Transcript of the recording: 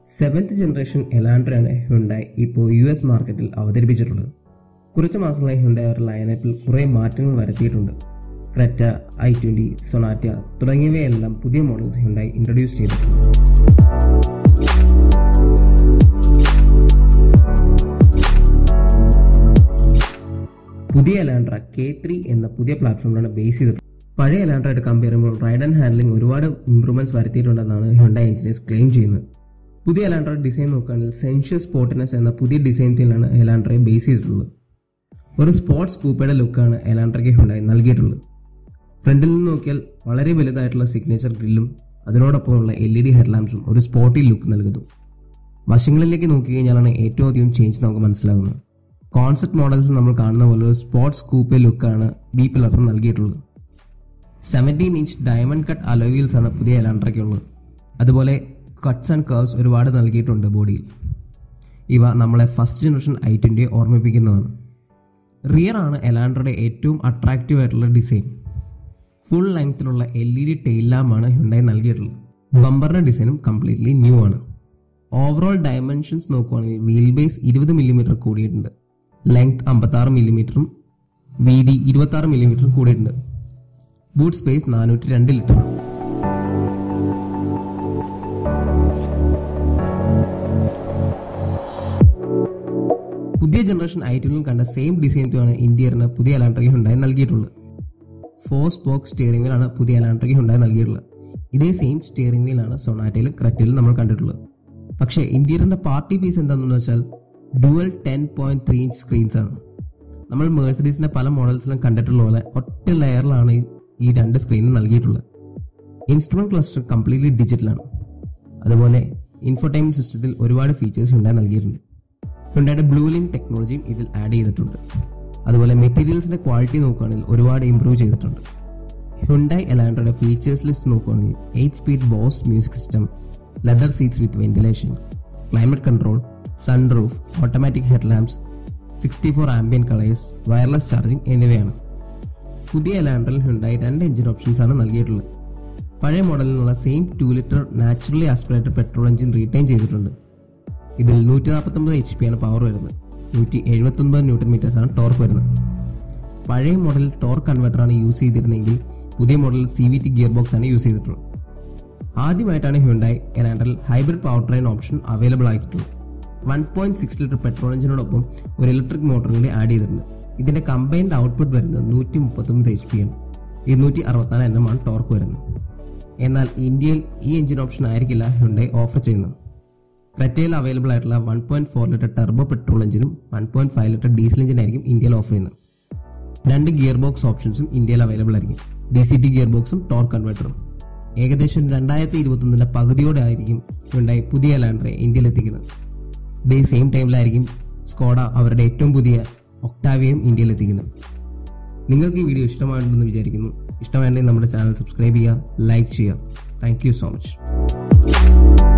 seventh generation എലാൻഡ്രയാണ് Hyundai ഇപ്പോൾ U S മാർക്കറ്റിൽ അവതരിപ്പിച്ചിട്ടുള്ളത് കുറച്ച് മാസങ്ങളായി ഹ്യുണ്ടായി അവരുടെ ലൈനപ്പിൽ കുറേ മാറ്റങ്ങൾ വരുത്തിയിട്ടുണ്ട് ക്രെറ്റ ഐ ട്വൻ്റി സൊനാറ്റ തുടങ്ങിയവയെല്ലാം പുതിയ മോഡൽസ് ഹ്യുണ്ടായി ഇൻട്രൊഡ്യൂസ് ചെയ്തിട്ടുണ്ട് പുതിയ എലാൻഡ്ര കെ ത്രീ എന്ന പുതിയ പ്ലാറ്റ്ഫോമിലാണ് ബേസ് ചെയ്തിട്ടുള്ളത് പഴയ എലാൻഡ്രയായിട്ട് കമ്പയർ ചെയ്യുമ്പോൾ റൈഡ് ആൻഡ് ഹാൻഡ്ലിംഗ് ഒരുപാട് ഇംപ്രൂവ്മെന്റ്സ് വരുത്തിയിട്ടുണ്ടെന്നാണ് ഹ്യുണ്ടായി എഞ്ചിനീയേഴ്സ് ക്ലെയിം ചെയ്യുന്നത് പുതിയ എലാൻഡ്ര ഡിസൈൻ നോക്കുകയാണെങ്കിൽ സെൻഷ്യസ് സ്പോർട്ടിനെസ് എന്ന പുതിയ ഡിസൈൻ തീമിലാണ് എലാൻഡ്രയെ ബേസ് ചെയ്തിട്ടുള്ളത് ഒരു സ്പോർട്സ് കൂപ്പയുടെ ലുക്കാണ് എലാൻഡ്രയ്ക്ക് ഹ്യുണ്ടായി നൽകിയിട്ടുള്ളത് ഫ്രണ്ടിൽ നിന്ന് നോക്കിയാൽ വളരെ വലുതായിട്ടുള്ള സിഗ്നേച്ചർ ഗ്രില്ലും അതിനോടൊപ്പമുള്ള എൽ ഇ ഡി ഹെഡ്ലാമ്പ്സും ഒരു സ്പോർട്ടി ലുക്ക് നൽകുന്നു വശങ്ങളിലേക്ക് നോക്കിക്കഴിഞ്ഞാലാണ് ഏറ്റവും അധികം ചേഞ്ച് നമുക്ക് മനസ്സിലാകുന്നത് കോൺസെപ്റ്റ് മോഡൽസ് നമ്മൾ കാണുന്ന പോലെ ഒരു സ്പോർട്സ് കൂപ്പെ ലുക്കാണ് ബി പില്ലറിന് നൽകിയിട്ടുള്ളത് seventeen inch diamond cut alloy wheels ആണ് പുതിയ എലാൻഡ്രയ്ക്കുള്ളത് അതുപോലെ കട്ട്സ് ആൻഡ് കർവ്സ് ഒരുപാട് നൽകിയിട്ടുണ്ട് ബോഡിയിൽ ഇവ നമ്മളെ ഫസ്റ്റ് ജനറേഷൻ ഐ ട്വൻ്റി ഓർമ്മിപ്പിക്കുന്നതാണ് റിയർ ആണ് എലാൻഡ്രയുടെ ഏറ്റവും അട്രാക്റ്റീവ് ആയിട്ടുള്ള ഡിസൈൻ ഫുൾ ലെങ്ത്തിലുള്ള എൽ ഇ ഡി ടെയിൽ ലാമ്പാണ് ഹ്യുണ്ടായി നൽകിയിട്ടുള്ളത് ബമ്പറിൻ്റെ ഡിസൈനും കംപ്ലീറ്റ്ലി ന്യൂ ആണ് ഓവറോൾ ഡയമെൻഷൻസ് നോക്കുവാണെങ്കിൽ വീൽ ബേസ് ഇരുപത് മില്ലിമീറ്റർ കൂടിയിട്ടുണ്ട് ലെങ്ത് അമ്പത്താറ് മില്ലിമീറ്ററും വീതി ഇരുപത്താറ് മില്ലിമീറ്ററും കൂടിയിട്ടുണ്ട് ബൂട്ട് സ്പേസ് നാനൂറ്റി രണ്ട് ലിറ്ററാണ് പുതിയ ജനറേഷൻ ഐറ്റനിൽ കണ്ട സെയിം ഡിസൈൻ ആണ് ഇന്ത്യറിന് പുതിയ അലാൻഡ്രയ്ക്ക് ഉണ്ടായി നൽകിയിട്ടുള്ളത് ഫോർ സ്പോക്ക് സ്റ്റിയറിംഗ് വീലാണ് പുതിയ അലാൻഡ്രയ്ക്ക് ഉണ്ടായി നൽകിയിട്ടുള്ളത് ഇതേ സെയിം സ്റ്റിയറിംഗ് വീലാണ് സൊണാറ്റയിൽ ക്രെറ്റയിലും നമ്മൾ കണ്ടിട്ടുള്ളത് പക്ഷേ ഇന്ത്യറിന്റെ പാർട്ടി പീസ് എന്താണെന്ന് വെച്ചാൽ dual ten point three inch screens ആണ് നമ്മൾ മേഴ്സഡീസിന്റെ പല മോഡൽസിലും കണ്ടിട്ടുള്ള പോലെ ഒറ്റ ലെയറിലാണ് ഈ- ഈ രണ്ട് സ്ക്രീനും നൽകിയിട്ടുള്ളത് ഇൻസ്ട്രുമെന്റ് ക്ലസ്റ്റർ കംപ്ലീറ്റ്ലി ഡിജിറ്റലാണ് അതുപോലെ ഇൻഫോടൈൻമെന്റ് സിസ്റ്റത്തിൽ ഒരുപാട് ഫീച്ചേഴ്സ് ഹുണ്ടായി നൽകിയിട്ടുണ്ട് ഹുണ്ടായുടെ ബ്ലൂ ലിങ്ക് ടെക്നോളജിയും ഇതിൽ ആഡ് ചെയ്തിട്ടുണ്ട് അതുപോലെ മെറ്റീരിയൽസിന്റെ ക്വാളിറ്റി നോക്കുകയാണെങ്കിൽ ഒരുപാട് ഇംപ്രൂവ് ചെയ്തിട്ടുണ്ട് ഹുണ്ടായി എലാൻഡ്രയുടെ ഫീച്ചേഴ്സ് ലിസ്റ്റ് നോക്കുകയാണെങ്കിൽ eight speed Bose music system leather seats with ventilation climate control sunroof automatic headlamps sixty four ambient colours wireless charging എന്നിവയാണ് പുതിയ എലാൻഡറിൽ ഹുണ്ടായി രണ്ട് എഞ്ചിൻ ഓപ്ഷൻസ് ആണ് നൽകിയിട്ടുള്ളത് പഴയ മോഡലിൽ നിന്നുള്ള same two litre naturally aspirated petrol engine retain ചെയ്തിട്ടുണ്ട് ഇതിൽ നൂറ്റി നാൽപ്പത്തൊമ്പത് എച്ച് പി ആണ് പവർ വരുന്നത് നൂറ്റി എഴുപത്തൊൻപത് ന്യൂട്ടൺ മീറ്റേഴ്സ് ആണ് ടോർക്ക് വരുന്നത് പഴയ മോഡലിൽ ടോർക്ക് കൺവെർട്ടറാണ് യൂസ് ചെയ്തിരുന്നെങ്കിൽ പുതിയ മോഡലിൽ C V T gear box ആണ് യൂസ് ചെയ്തിട്ടുള്ളത് ആദ്യമായിട്ടാണ് ഹ്യുണ്ടായി എലാൻഡറിൽ hybrid power train option available ആയിട്ടുള്ളത് one point six litre petrol എഞ്ചിനോടൊപ്പം ഒരു ഇലക്ട്രിക് മോട്ടറും കൂടി ആഡ് ചെയ്തിട്ടുണ്ട് ഇതിന്റെ കമ്പൈൻഡ് ഔട്ട്പുട്ട് വരുന്നത് നൂറ്റി മുപ്പത്തൊമ്പത് എച്ച് പി ആണ് ഇരുന്നൂറ്റി അറുപത്തിനാല് എണ്ണം ആണ് ടോർക്ക് വരുന്നത് എന്നാൽ ഇന്ത്യയിൽ ഈ എഞ്ചിൻ ഓപ്ഷൻ ആയിരിക്കില്ല ഹ്യുണ്ടായി ഓഫർ ചെയ്യുന്നത് ക്രെറ്റയിൽ അവൈലബിൾ ആയിട്ടുള്ള one point four litre turbo petrol എഞ്ചിനും one point five litre diesel എഞ്ചിനായിരിക്കും ഇന്ത്യയിൽ ഓഫർ ചെയ്യുന്നത് രണ്ട് ഗിയർ ബോക്സ് ഓപ്ഷൻസും ഇന്ത്യയിൽ അവൈലബിൾ ആയിരിക്കും ഡി സി ടി ഗിയർ ബോക്സും ടോർക്ക് കൺവെർട്ടറും ഏകദേശം രണ്ടായിരത്തി ഇരുപത്തൊന്നിന്റെ പകുതിയോടെ ആയിരിക്കും ഹ്യുണ്ടായി പുതിയ ലാൻഡറെ ഇന്ത്യയിൽ എത്തിക്കുന്നത് ഇതേ സെയിം ടൈമിലായിരിക്കും സ്കോഡ അവരുടെ ഏറ്റവും പുതിയ ഒക്ടാവിയയും ഇന്ത്യയിൽ എത്തിക്കുന്നത് നിങ്ങൾക്ക് ഈ വീഡിയോ ഇഷ്ടമായിട്ടുണ്ടെന്ന് വിചാരിക്കുന്നു ഇഷ്ടമായിട്ടുണ്ടെങ്കിൽ നമ്മുടെ ചാനൽ സബ്സ്ക്രൈബ് ചെയ്യുക ലൈക്ക് ചെയ്യുക താങ്ക് യു സോ മച്ച്